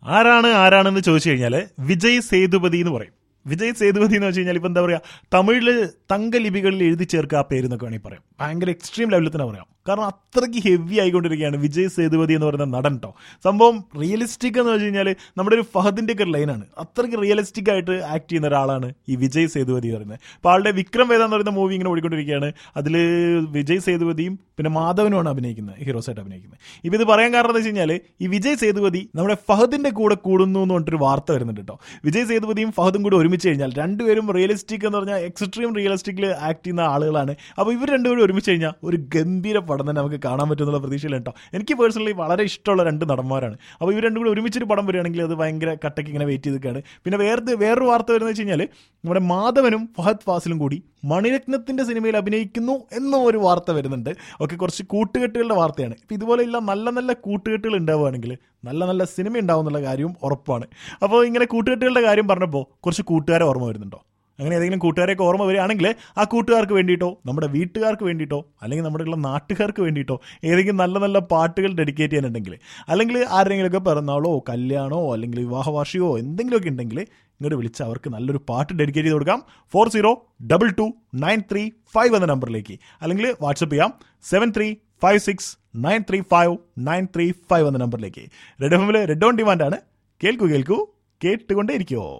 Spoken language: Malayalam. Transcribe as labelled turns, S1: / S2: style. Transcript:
S1: ആരാണ് ആരാണെന്ന് ചോദിച്ചു കഴിഞ്ഞാൽ വിജയ് സേതുപതി എന്ന് പറയും വിജയ് സേതുപതി എന്ന് വെച്ച് കഴിഞ്ഞാൽ ഇപ്പം എന്താ പറയുക തമിഴിൽ തങ്കലിപികളിൽ എഴുതി ചേർക്കുക ആ പേര് എന്നൊക്കെ വേണമെങ്കിൽ പറയാം ഭയങ്കര എക്സ്ട്രീം ലെവലിൽ തന്നെ പറയാം കാരണം അത്രയ്ക്ക് ഹെവി ആയിക്കൊണ്ടിരിക്കുകയാണ് വിജയ് സേതുപതി എന്ന് പറയുന്ന നടൻ കേട്ടോ സംഭവം റിയലിസ്റ്റിക് എന്ന് വെച്ച് കഴിഞ്ഞാൽ നമ്മുടെ ഒരു ഫഹദിന്റെ ഒക്കെ ലൈനാണ് അത്രയ്ക്ക് റിയലിസ്റ്റിക് ആയിട്ട് ആക്ട് ചെയ്യുന്ന ഒരാളാണ് ഈ വിജയ് സേതുപതി എന്ന് പറയുന്നത് അപ്പോൾ ആളുടെ വിക്രം വേദ എന്ന് പറയുന്ന മൂവി ഇങ്ങനെ ഓടിക്കൊണ്ടിരിക്കുകയാണ് അതിൽ വിജയ് സേതുപതിയും പിന്നെ മാധവനുമാണ് അഭിനയിക്കുന്നത് ഹീറോസ് ആയിട്ട് അഭിനയിക്കുന്നത് ഇപ്പം ഇത് പറയാൻ കാരണം എന്താ വെച്ച് കഴിഞ്ഞാൽ ഈ വിജയ് സേതുപതി നമ്മുടെ ഫഹദിന്റെ കൂടെ കൂടുന്നു എന്ന് പറഞ്ഞിട്ടൊരു വാർത്ത വരുന്നുണ്ട് കേട്ടോ വിജയ് സേതുപതിയും ഫഹദും കൂടെ ഒരുമിച്ച് കഴിഞ്ഞാൽ രണ്ടുപേരും റിയലിസ്റ്റിക് എന്ന് പറഞ്ഞാൽ എക്സ്ട്രീം റിയലിസ്റ്റിക്കിൽ ആക്ട് ചെയ്യുന്ന ആളുകളാണ് അപ്പോൾ ഇവർ രണ്ടുപേരും ഒരുമിച്ച് കഴിഞ്ഞാൽ ഒരു ഗംഭീര പടം തന്നെ നമുക്ക് കാണാൻ പറ്റുന്നുള്ള പ്രതീക്ഷയിലാണ് കേട്ടോ എനിക്ക് പേഴ്സണലി വളരെ ഇഷ്ടമുള്ള രണ്ട് നടന്മാരാണ് അപ്പോൾ ഇവർ രണ്ടും കൂടി ഒരുമിച്ചൊരു പടം വരികയാണെങ്കിൽ അത് ഭയങ്കര കട്ടയ്ക്ക് ഇങ്ങനെ വെയിറ്റ് ചെയ്തിരിക്കുകയാണ് പിന്നെ വേറെ വേറൊരു വാർത്ത വരുന്നത് വെച്ച് കഴിഞ്ഞാൽ നമ്മുടെ മാധവനും ഫഹദ് ഫാസിലും കൂടി മണിരത്നത്തിന്റെ സിനിമയിൽ അഭിനയിക്കുന്നു എന്നും ഒരു വാർത്ത വരുന്നുണ്ട് ഒക്കെ കുറച്ച് കൂട്ടുകെട്ടുകളുടെ വാർത്തയാണ് ഇപ്പം ഇതുപോലെയുള്ള നല്ല നല്ല കൂട്ടുകെട്ടുകൾ ഉണ്ടാവുകയാണെങ്കിൽ നല്ല നല്ല സിനിമ ഉണ്ടാവും എന്നുള്ള കാര്യവും ഉറപ്പാണ് അപ്പോൾ ഇങ്ങനെ കൂട്ടുകെട്ടുകളുടെ കാര്യം പറഞ്ഞപ്പോൾ കുറച്ച് കൂട്ടുകാരെ ഓർമ്മ വരുന്നുണ്ടോ അങ്ങനെ ഏതെങ്കിലും കൂട്ടുകാരെയൊക്കെ ഓർമ്മ വരികയാണെങ്കിൽ ആ കൂട്ടുകാർക്ക് വേണ്ടിയിട്ടോ നമ്മുടെ വീട്ടുകാർക്ക് വേണ്ടിയിട്ടോ അല്ലെങ്കിൽ നമ്മുടെ ഉള്ള നാട്ടുകാർക്ക് വേണ്ടിയിട്ടോ ഏതെങ്കിലും നല്ല നല്ല പാട്ടുകൾ ഡെഡിക്കേറ്റ് ചെയ്യാനുണ്ടെങ്കിൽ അല്ലെങ്കിൽ ആരെങ്കിലുമൊക്കെ പിറന്നാളോ കല്യാണമോ അല്ലെങ്കിൽ വിവാഹവാർഷികമോ എന്തെങ്കിലുമൊക്കെ ഉണ്ടെങ്കിൽ ഇങ്ങോട്ട് വിളിച്ച് അവർക്ക് നല്ലൊരു പാട്ട് ഡെഡിക്കേറ്റ് ചെയ്ത് കൊടുക്കാം four zero double two nine three five എന്ന നമ്പറിലേക്ക് അല്ലെങ്കിൽ വാട്സപ്പ് ചെയ്യാം seven three five six nine three five nine three five എന്ന നമ്പറിലേക്ക് റെഡ് എഫ് എമ്മിൽ റെഡ് ഓൺ ഡിമാൻഡാണ് കേൾക്കൂ കേൾക്കൂ കേട്ടുകൊണ്ടേ ഇരിക്കുമോ